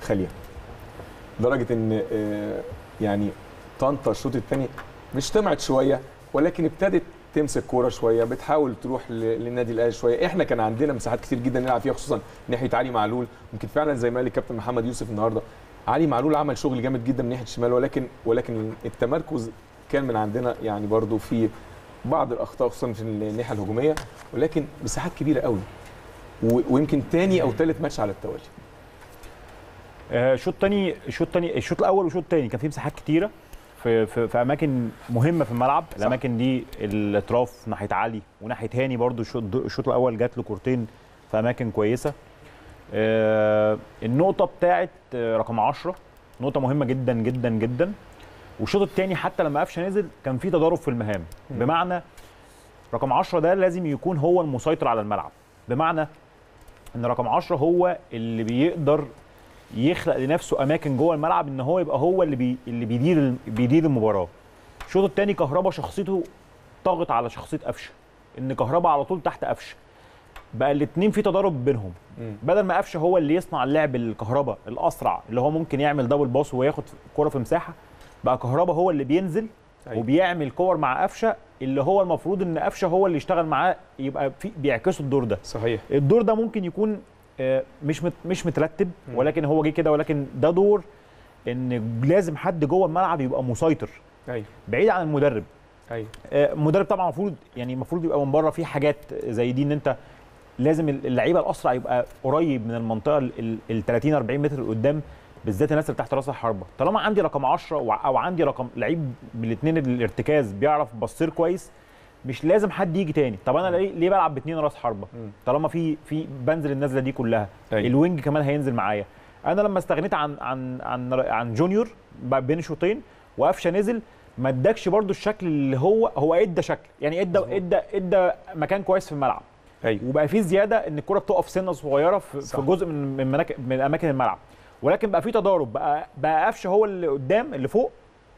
خاليه لدرجه ان آه، يعني طنطا الشوط الثاني مش طمعت شويه ولكن ابتدت تمسك كوره شويه بتحاول تروح ل- للنادي الاهلي شويه احنا كان عندنا مساحات كتير جدا نلعب فيها خصوصا ناحيه علي معلول ممكن فعلا زي ما قال الكابتن محمد يوسف النهارده علي معلول عمل شغل جامد جدا من ناحيه الشمال ولكن ولكن التمركز كان من عندنا يعني برضو في بعض الاخطاء خصوصا في الناحيه الهجوميه ولكن مساحات كبيره قوي و- ويمكن تاني او ثالث ماتش على التوالي آه، الشوط الثاني الشوط الثاني الشوط الاول والشوط الثاني كان فيه مساحات كتيره في في, في اماكن مهمه في الملعب صح. الاماكن دي الاطراف ناحيه علي وناحيه هاني برضو الشوط الشوط الاول جات له كورتين في اماكن كويسه آه، النقطه بتاعت آه، رقم 10 نقطه مهمه جدا جدا جدا والشوط الثاني حتى لما قفشه نزل كان في تضارب في المهام مم. بمعنى رقم 10 ده لازم يكون هو المسيطر على الملعب بمعنى ان رقم 10 هو اللي بيقدر يخلق لنفسه اماكن جوه الملعب ان هو يبقى هو اللي بي اللي بيدير بيدير المباراه الشوط الثاني كهربا شخصيته طاغت على شخصيه قفشه ان كهربا على طول تحت قفشه بقى الاثنين في تضارب بينهم بدل ما قفشه هو اللي يصنع اللعب الكهربا الاسرع اللي هو ممكن يعمل دبل باص وياخد كرة في مساحه بقى كهربا هو اللي بينزل أيوة. وبيعمل كور مع قفشه اللي هو المفروض ان قفشه هو اللي يشتغل معاه يبقى في بيعكسوا الدور ده صحيح الدور ده ممكن يكون آه، مش مت مش مترتب مم. ولكن هو جه كده ولكن ده دور ان لازم حد جوه الملعب يبقى مسيطر ايوه بعيد عن المدرب ايوه آه، المدرب طبعا المفروض يعني المفروض يبقى من بره في حاجات زي دي ان انت لازم اللعيبه الاسرع يبقى قريب من المنطقه ال 30 40 متر قدام بالذات الناس اللي تحت راس الحربه طالما عندي رقم 10 وع- او عندي رقم لعيب من الاثنين الارتكاز بيعرف بصير كويس مش لازم حد يجي تاني طب انا ليه ليه بلعب باثنين راس حربه مم. طالما في في بنزل النزله دي كلها أيوة. الوينج كمان هينزل معايا انا لما استغنيت عن عن عن عن جونيور بقى بين شوطين وقفشه نزل ما ادكش برده الشكل اللي هو هو ادى شكل يعني ادى ادى ادى مكان كويس في الملعب ايوه وبقى في زياده ان الكره بتقف سنه صغيره في, صح. في جزء من من, مناك من اماكن الملعب ولكن بقى في تضارب بقى بقى قفشه هو اللي قدام اللي فوق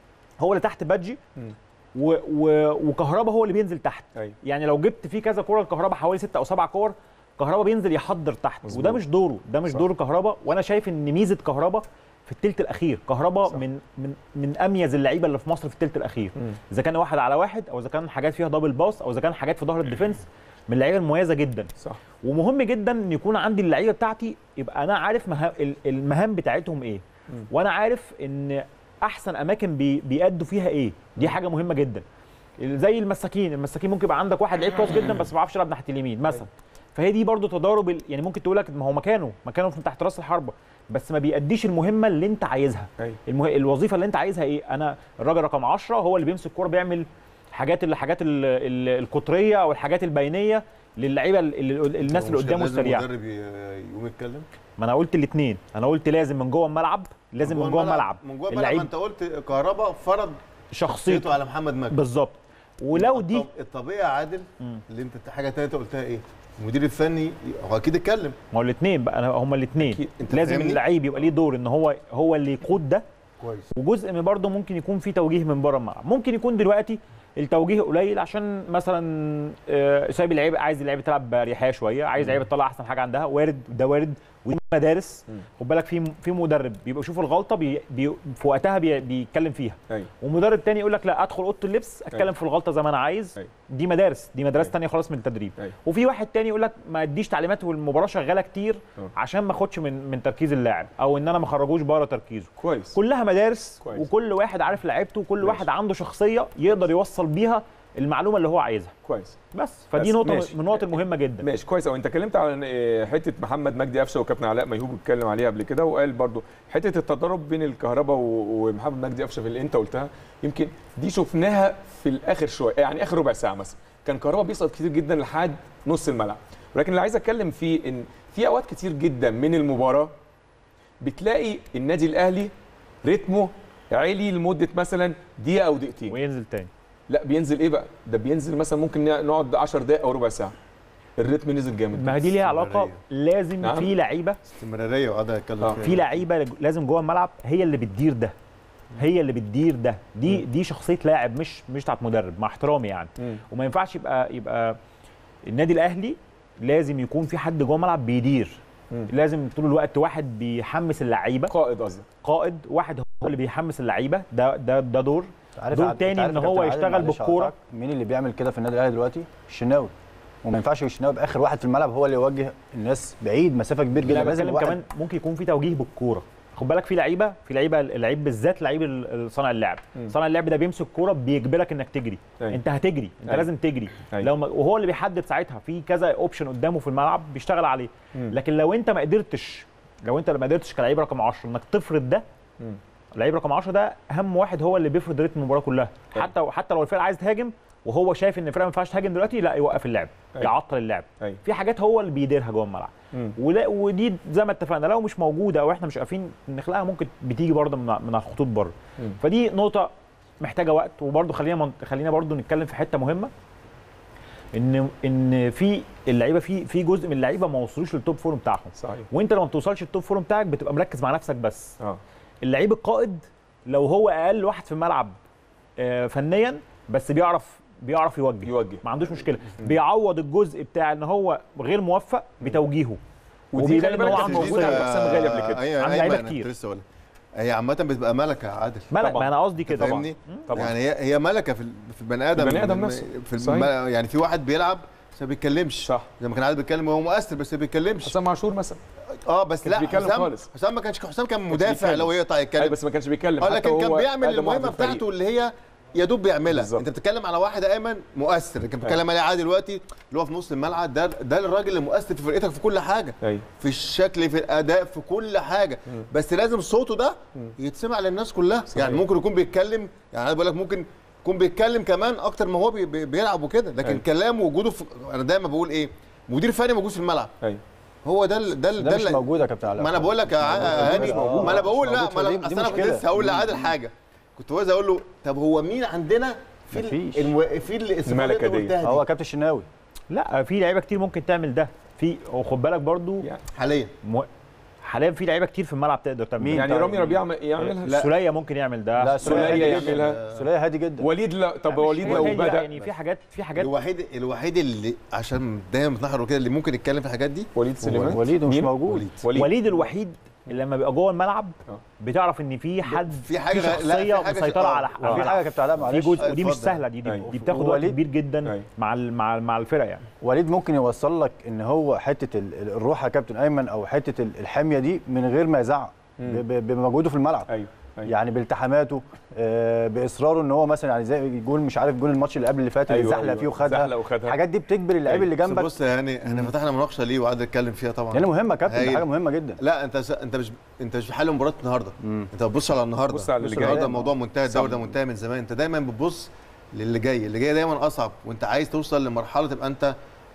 هو اللي تحت بادجي مم. و و وكهربا هو اللي بينزل تحت ايوه يعني لو جبت فيه كذا كوره الكهرباء حوالي ستة او سبع كور كهربا بينزل يحضر تحت مظبوط. وده مش دوره ده مش صح. دور كهربا وانا شايف ان ميزه كهربا في الثلث الاخير كهربا صح. من من من اميز اللعيبه اللي في مصر في الثلث الاخير مم. اذا كان واحد على واحد او اذا كان حاجات فيها دبل باس او اذا كان حاجات في ظهر الديفنس من اللعيبه المميزه جدا صح ومهم جدا ان يكون عندي اللعيبه بتاعتي يبقى انا عارف مها... ال- المهام بتاعتهم ايه مم. وانا عارف ان احسن اماكن بي... بيأدوا فيها ايه دي حاجه مهمه جدا زي المساكين المساكين ممكن يبقى عندك واحد لعيب كويس جدا بس ما بيعرفش يلعب ناحيه اليمين مثلا فهي دي برضو تضارب ال- يعني ممكن تقول لك ما هو مكانه مكانه في تحت راس الحربه بس ما بيأديش المهمه اللي انت عايزها ايوه المه... الوظيفه اللي انت عايزها ايه انا الراجل رقم 10 هو اللي بيمسك الكوره بيعمل حاجات الحاجات ال... ال... القطريه او الحاجات البينيه للعيبه ال... ال... الناس اللي مش كان قدامه لازم السريعه المدرب ي- يقوم يتكلم ما انا قلت الاثنين انا قلت لازم من جوه الملعب لازم من جوه الملعب من جوه الملعب اللعيب ما انت قلت كهربا فرض شخصيته شخصيته على محمد مجدي بالظبط ولو دي الطب- الطبيعي يا عادل مم. اللي انت حاجه ثالثه قلتها ايه؟ المدير الفني هو اكيد اتكلم ما هو الاثنين بقى أنا- هما الاثنين أكيد. أنت لازم فاهمني؟ اللعيب يبقى ليه دور ان هو هو اللي يقود ده كويس وجزء من برضه ممكن يكون في توجيه من بره الملعب ممكن يكون دلوقتي التوجيه قليل عشان مثلا آه، سايب اللعيبه عايز اللعيبه تلعب باريحيه شويه عايز اللعيبه تطلع احسن حاجه عندها وارد ده وارد ودي مدارس مم. خد بالك في في مدرب بيبقى يشوف الغلطه بي بي في وقتها بي بيتكلم فيها ايوه ومدرب تاني يقول لك لا ادخل اوضه اللبس اتكلم أيوة. في الغلطه زي ما انا عايز أيوة. دي مدارس دي مدارس أيوة. تانية خالص من التدريب أيوة. وفي واحد تاني يقول لك ما اديش تعليمات والمباراه شغاله كتير أه. عشان ما اخدش من من تركيز اللاعب او ان انا ما اخرجوش بره تركيزه كويس كلها مدارس كويس. وكل واحد عارف لعيبته وكل ماشي. واحد عنده شخصيه يقدر يوصل بيها المعلومه اللي هو عايزها كويس بس فدي بس نقطه ماشي. من النقط المهمه جدا ماشي كويس قوي انت اتكلمت على آه، حته محمد مجدي قفشه وكابتن علاء ميهوب اتكلم عليها قبل كده وقال برضو حته التضارب بين الكهرباء و- ومحمد مجدي قفشه في اللي انت قلتها يمكن دي شفناها في الاخر شويه يعني اخر ربع ساعه مثلا كان كهرباء بيسقط كتير جدا لحد نص الملعب ولكن اللي عايز اتكلم فيه ان في اوقات كتير جدا من المباراه بتلاقي النادي الاهلي رتمه عالي لمده مثلا دقيقه او دقيقتين وينزل تاني لا بينزل ايه بقى ده بينزل مثلا ممكن نقعد 10 دقائق او ربع ساعه الريتم نزل جامد ما هي دي ليها علاقه استمرارية. لازم نعم. في لعيبه استمراريه وقعد يتكلم آه. فيها. في لعيبه لازم جوه الملعب هي اللي بتدير ده هي اللي بتدير ده دي دي شخصيه لاعب مش مش بتاعت مدرب مع احترامي يعني مم. وما ينفعش يبقى يبقى النادي الاهلي لازم يكون في حد جوه الملعب بيدير مم. لازم طول الوقت واحد بيحمس اللعيبه قائد قصدك قائد واحد هو اللي بيحمس اللعيبه ده ده ده دور عارف دور عاد- تاني عارف ان يا هو كابتن عادل، يشتغل معلش بالكوره هقطعك. مين اللي بيعمل كده في النادي الاهلي دلوقتي الشناوي وما ينفعش الشناوي يبقى اخر واحد في الملعب هو اللي يوجه الناس بعيد مسافه كبيره جدا لا لازم بتكلم واحد كمان ممكن يكون في توجيه بالكوره خد بالك في لعيبه في لعيبه اللعيب بالذات لعيب ال- صانع اللعب مم. صانع اللعب ده بيمسك كوره بيجبرك انك تجري أيوة. انت هتجري انت أيوة. لازم تجري أيوة. لو ما وهو اللي بيحدد ساعتها في كذا اوبشن قدامه في الملعب بيشتغل عليه مم. لكن لو انت ما قدرتش لو انت ما قدرتش كلعيب رقم 10 انك تفرض ده مم. لعيب رقم 10 ده اهم واحد هو اللي بيفرض رتم المباراه كلها أيوة. حتى حتى لو الفرقه عايز تهاجم وهو شايف ان الفرقه ما ينفعش تهاجم دلوقتي لا يوقف اللعب أيوة. يعطل اللعب ايوه في حاجات هو اللي بيديرها جوه الملعب مم. ولا ودي زي ما اتفقنا لو مش موجوده او احنا مش عارفين نخلقها ممكن بتيجي برضه من من على الخطوط بره مم. فدي نقطه محتاجه وقت وبرضه خلينا من... خلينا برضه نتكلم في حته مهمه ان ان في اللعيبه في في جزء من اللعيبه ما وصلوش للتوب فورم بتاعهم صحيح وانت لما بتوصلش للتوب فورم بتاعك بتبقى مركز مع نفسك بس اه اللعيب القائد لو هو اقل واحد في الملعب آه، فنيا بس بيعرف بيعرف يوجه يوجه ما عندوش مشكله بيعوض الجزء بتاع ان هو غير موفق بتوجيهه ودي وبيبان خلي ان بالك هو كانت عنده موجوده عند شخصية. حسام غالي قبل كده ايوه عند ايوه لعيبة أنا كتير. كنت لسه أقول لك. هي عامة بتبقى ملكة يا عادل ملك طبعاً. ما انا قصدي كده فاهمني؟ طبعاً. يعني هي هي ملكة في ال- في البني آدم البني آدم من- نفسه. في الم... صحيح. يعني في واحد بيلعب بس ما بيتكلمش صح زي ما كان عادل بيتكلم هو مؤثر بس ما بيتكلمش حسام عاشور مثلا اه بس كانش لا بيتكلم حسام خالص. حسام ما كانش حسام كان مدافع بيتكلم. لو يقطع ايوه يتكلم بس ما كانش بيتكلم اه حتى لكن كان وهو بيعمل أقدم واحد المهمه في الفريق. بتاعته اللي هي يا دوب بيعملها بالظبط. انت بتتكلم على واحد ايمن مؤثر لكن بتتكلم عليه عادي دلوقتي اللي هو في نص الملعب ده ده الراجل اللي مؤثر في فرقتك في كل حاجه ايوه في الشكل في الاداء في كل حاجه بس لازم صوته ده يتسمع للناس كلها صحيح. يعني ممكن يكون بيتكلم يعني انا بقول لك ممكن يكون بيتكلم كمان اكتر ما هو بي بي بيلعب وكده لكن أيوة. كلامه وجوده في انا دايما بقول ايه مدير فني موجود في الملعب ايوه هو ده ال- ده ال- ده مش اللي- موجود يا كابتن علاء ما انا بقول لك يا ع- هاني مش موجود. ما انا بقول مش لا موجود، ما فدي- انا دي اصل انا كنت مشكلة. لسه هقول لعادل حاجه كنت عايز اقول له طب هو مين عندنا في ال- مفيش. المو... في ال- الصفات اللي الملكة انت دي. قلتها هو كابتن الشناوي لا في لعيبه كتير ممكن تعمل ده في وخد بالك برضو يعني حاليا مو... حاليا في لعيبه كتير في الملعب تقدر تعمل مين ده. يعني طيب. رامي ربيعه ما- يعملها لا. سوليه ممكن يعمل ده لا سولية هادي يعملها. جدا. سوليه هادي جدا وليد لا طب لا، مش وليد هو لو هي- بدا يعني في حاجات في حاجات الوحيد الوحيد اللي عشان دايما بنحضر كده اللي ممكن يتكلم في الحاجات دي وليد سليمان وليد مش مين؟ موجود وليد. وليد وليد الوحيد اللي لما بيبقى جوه الملعب آه. بتعرف ان في حد في حاجة- لا، في شخصيه حاجة- مسيطره آه. على في على حاجه يا كابتن علاء في معلش جزء ودي مش اتفضل. سهله دي دي, أيوة. دي بتاخد وقت وليد- كبير جدا أيوة. مع ال- مع مع الفرق يعني وليد ممكن يوصل لك ان هو حته ال- ال- الروح يا كابتن ايمن او حته ال- الحميه دي من غير ما يزعق مم. ب- ب- بمجهوده في الملعب ايوه ايوه يعني بالتحاماته آه، باصراره ان هو مثلا يعني زي يقول مش عارف جول الماتش اللي قبل اللي فات اللي أيوة، زحلق أيوة. فيه وخدها زحلق وخدها. الحاجات دي بتجبر اللعيب أيوة. اللي بس جنبك بص يعني احنا فتحنا مناقشه ليه وقعد نتكلم فيها طبعا لان مهمه يا كابتن دي هايل. حاجه مهمه جدا لا انت س... انت مش انت مش بتحل مباراه النهارده مم. انت بتبص على النهارده بص على اللي بص جاي. النهارده الموضوع منتهي الدوري صح. ده منتهي من زمان انت دايما بتبص للي جاي اللي جاي دايما اصعب وانت عايز توصل لمرحله تبقى انت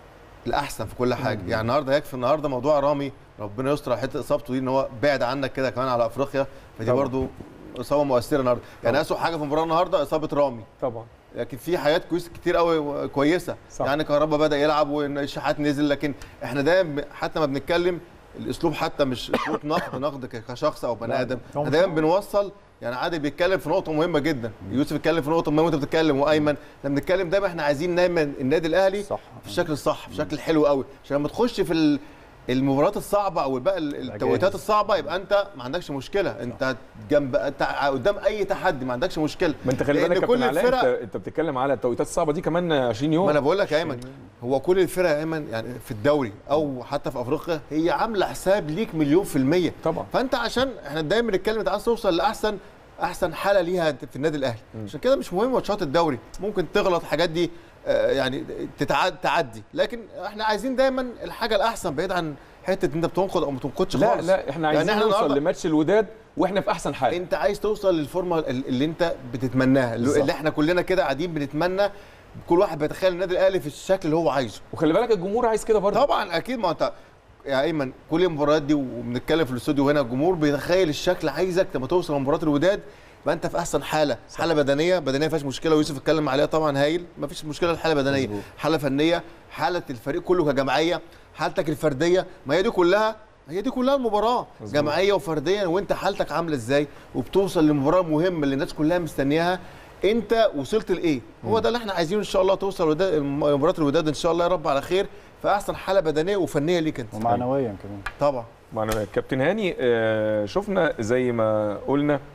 الاحسن في كل حاجه يعني النهارده يكفي النهارده موضوع رامي ربنا يستر على حته اصابته دي ان هو بعد عنك كده كمان على افريقيا فدي طبعا. برضو اصابه مؤثره النهارده يعني اسوء حاجه في المباراه النهارده اصابه رامي طبعا لكن في حاجات كويس كتير قوي كويسه صح. يعني كهربا بدا يلعب والشحات نزل لكن احنا دايما حتى ما بنتكلم الاسلوب حتى مش اسلوب نقد نقد ك- كشخص او بني ادم هو احنا مش دايما بنوصل يعني عادل بيتكلم في نقطه مهمه جدا يوسف اتكلم في نقطه مهمه وانت بتتكلم وايمن لما بنتكلم دايما احنا عايزين دايما النادي الاهلي صح في الشكل الصح في الشكل الحلو قوي عشان لما تخش في ال- المباريات الصعبه او بقى ال- التوقيتات جاهز. الصعبه يبقى انت ما عندكش مشكله انت جنب انت قدام اي تحدي ما عندكش مشكله ما انت خلي لأن بالك يا كل كابتن علاء الفرق- انت انت بتتكلم على التوقيتات الصعبه دي كمان 20 يوم ما انا بقول لك يا ايمن هو كل الفرق يا ايمن يعني في الدوري او حتى في افريقيا هي عامله حساب ليك مليون في الميه طبعا فانت عشان احنا دايما بنتكلم انت عايز توصل لاحسن احسن حاله ليها في النادي الاهلي عشان كده مش مهم ماتشات الدوري ممكن تغلط الحاجات دي آه، يعني تتعد تعدي لكن احنا عايزين دايما الحاجه الاحسن بعيد عن حته انت بتنقد او ما تنقدش لا خالص لا احنا يعني عايزين احنا نوصل النهاردة- لماتش الوداد واحنا في احسن حال انت عايز توصل للفورمه ال- اللي انت بتتمناها اللي بالظبط. اللي احنا كلنا كده قاعدين بنتمنى كل واحد بيتخيل النادي الاهلي في الشكل اللي هو عايزه وخلي بالك الجمهور عايز كده برضه طبعا اكيد ما انت يا ايمن كل المباريات دي وبنتكلم في الاستوديو هنا الجمهور بيتخيل الشكل عايزك لما توصل لمباراه الوداد يبقى انت في احسن حاله صح. حاله بدنيه بدنيه ما فيهاش مشكله ويوسف اتكلم عليها طبعا هايل ما فيش مشكله الحاله بدنيه مظبوط. حاله فنيه حاله الفريق كله كجماعيه حالتك الفرديه ما هي دي كلها هي دي كلها المباراه مظبوط. جماعيه وفرديا وانت حالتك عامله ازاي وبتوصل لمباراه مهمه اللي الناس كلها مستنياها انت وصلت لايه هو ده اللي احنا عايزينه ان شاء الله توصل وداد- مباراه الوداد ان شاء الله يا رب على خير فاحسن حاله بدنيه وفنيه ليك انت ومعنويا كمان طبعا معنا كابتن هاني آه، شفنا زي ما قلنا